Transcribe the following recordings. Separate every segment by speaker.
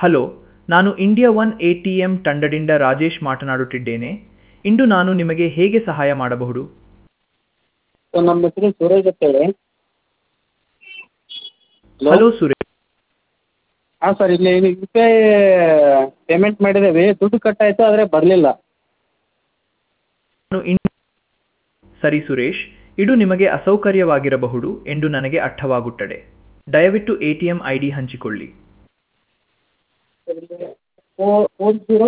Speaker 1: hello ನಾನು India one A T M ತಂಡದಿಂದ ರಾಜೇಶ್ ಮಾತನಾಡುತ್ತಿದ್ದೇನೆ ಇಂದು ನಾನು ನಿಮಗೆ ಹೇಗೆ ಸಹಾಯ ಮಾಡಬಹುದು
Speaker 2: ಸರ್ ನಮ್ಮ ಹೆಸರು ಸೂರಜ್ ಅಂತೇಳಿ
Speaker 1: ಹಲೋ ಸುರೇಶ್
Speaker 2: ಹಾಂ ಸರ್ ಇಲ್ಲಿ ಯು ಪಿ ಐ ಪೇಮೆಂಟ್ ಮಾಡಿದ್ದೇವೆ ದುಡ್ಡು ಕಟ್ಟಾಯಿತು ಆದರೆ ಬರಲಿಲ್ಲ
Speaker 1: ನಾನು ಇನ್ ಸರಿ ಸುರೇಶ್ ಇದು ನಿಮಗೆ ಅಸೌಕರ್ಯವಾಗಿರಬಹುದು ಎಂದು ನನಗೆ ಅರ್ಥವಾಗುತ್ತದೆ ದಯವಿಟ್ಟು A T M I D ಹಂಚಿಕೊಳ್ಳಿ
Speaker 2: ಫೋರ್ ಜೀರೋ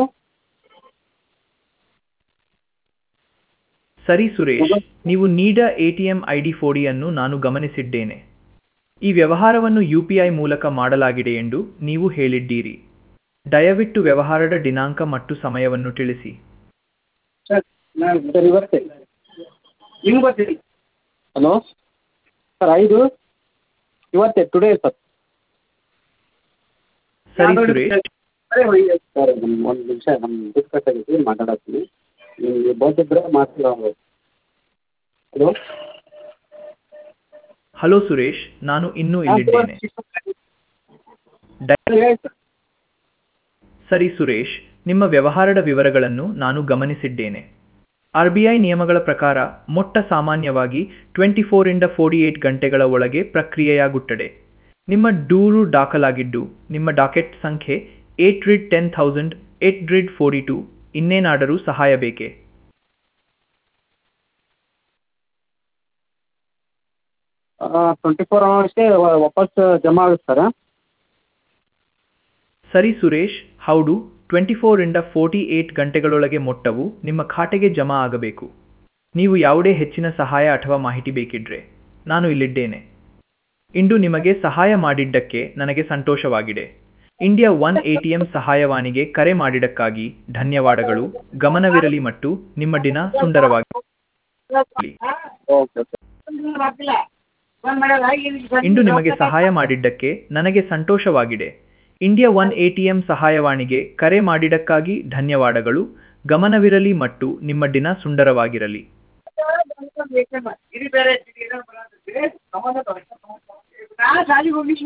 Speaker 1: ಸರಿ ಸುರೇಶ್ ನೀವು ನೀಡ A T M I D ಫೋಡಿಯನ್ನು ನಾನು ಗಮನಿಸಿದ್ದೇನೆ ಈ ವ್ಯವಹಾರವನ್ನು ಯು ಪಿ ಐ ಮೂಲಕ ಮಾಡಲಾಗಿದೆ ಎಂದು ನೀವು ಹೇಳಿದ್ದೀರಿ ದಯವಿಟ್ಟು ವ್ಯವಹಾರದ ದಿನಾಂಕ ಮತ್ತು ಸಮಯವನ್ನು ತಿಳಿಸಿ
Speaker 2: ಸರ್ ನಾನು ಸರ್ ಇವತ್ತೇ ನಿಮ್ಗೆ ಗೊತ್ತಿಲ್ಲ ಹಲೋ ಸರ್ ಐದು ಇವತ್ತೇ ಟುಡೇ ಸರ್
Speaker 1: ಸರಿ ಸುರೇಶ್
Speaker 2: ಸರ್ ಒಂದು ನಿಮಿಷ ನಮ್ಮ ದುಡ್ಡು ಕಟ್ಟಾಗಿದೆ ಮಾತಾಡತ್ತೀನಿ ನಿಮಗೆ ಬಂದಿದ್ರೆ ಮಾತಾಡೋ ಹಲೋ
Speaker 1: ಹಲೋ ಸುರೇಶ್ ನಾನು ಇನ್ನೂ ಇಲ್ಲಿದ್ದೇನೆ ದ-
Speaker 2: ಹೇಳಿ ಸರ್
Speaker 1: ಸರಿ ಸುರೇಶ್ ನಿಮ್ಮ ವ್ಯವಹಾರದ ವಿವರಗಳನ್ನು ನಾನು ಗಮನಿಸಿದ್ದೇನೆ ಆರ್ ಬಿ ಐ ನಿಯಮಗಳ ಪ್ರಕಾರ ಮೊಟ್ಟ ಸಾಮಾನ್ಯವಾಗಿ ಟ್ವೆಂಟಿ ಫೋರಿಂದ ಫೋರ್ಟಿ ಏಟ್ ಗಂಟೆಗಳ ಒಳಗೆ ಪ್ರಕ್ರಿಯೆಯಾಗುತ್ತದೆ ನಿಮ್ಮ ದೂರು ದಾಖಲಾಗಿದ್ದು ನಿಮ್ಮ ಡಾಕೆಟ್ ಸಂಖ್ಯೆ eight hundred ten thousand eight hundred forty two ಇನ್ನೇನಾದರೂ ಸಹಾಯ ಬೇಕೇ
Speaker 2: ಟ್ವೆಂಟಿ ಫೋರ್ ಅವರ್ಸ್ಗೆ ವಾಪಸ್ ಜಮಾ ಆಗುತ್ತೆ ಸರ್
Speaker 1: ಸರಿ ಸುರೇಶ್ ಹೌದು ಟ್ವೆಂಟಿ ಫೋರಿಂದ ಫೋರ್ಟಿ ಏಟ್ ಗಂಟೆಗಳೊಳಗೆ ಮೊಟ್ಟವು ನಿಮ್ಮ ಖಾತೆಗೆ ಜಮಾ ಆಗಬೇಕು ನೀವು ಯಾವುದೇ ಹೆಚ್ಚಿನ ಸಹಾಯ ಅಥವಾ ಮಾಹಿತಿ ಬೇಕಿದ್ರೆ ನಾನು ಇಲ್ಲಿದ್ದೇನೆ ಇಂದು ನಿಮಗೆ ಸಹಾಯ ಮಾಡಿದ್ದಕ್ಕೆ ನನಗೆ ಸಂತೋಷವಾಗಿದೆ India one A T M ಸಹಾಯವಾಣಿಗೆ ಕರೆ ಮಾಡಿದ್ದಕ್ಕಾಗಿ ಧನ್ಯವಾದಗಳು ಗಮನವಿರಲಿ ಮತ್ತು ನಿಮ್ಮ ದಿನ ಸುಂದರವಾಗಿ
Speaker 2: ಓಕೆ
Speaker 1: ಇಂದು ನಿಮಗೆ ಸಹಾಯ ಮಾಡಿದ್ದಕ್ಕೆ ನನಗೆ ಸಂತೋಷವಾಗಿದೆ India one A T M ಸಹಾಯವಾಣಿಗೆ ಕರೆ ಮಾಡಿದ್ದಕ್ಕಾಗಿ ಧನ್ಯವಾದಗಳು ಗಮನವಿರಲಿ ಮತ್ತು ನಿಮ್ಮ ದಿನ ಸುಂದರವಾಗಿರಲಿ
Speaker 2: ಇದು ಬೇರೆ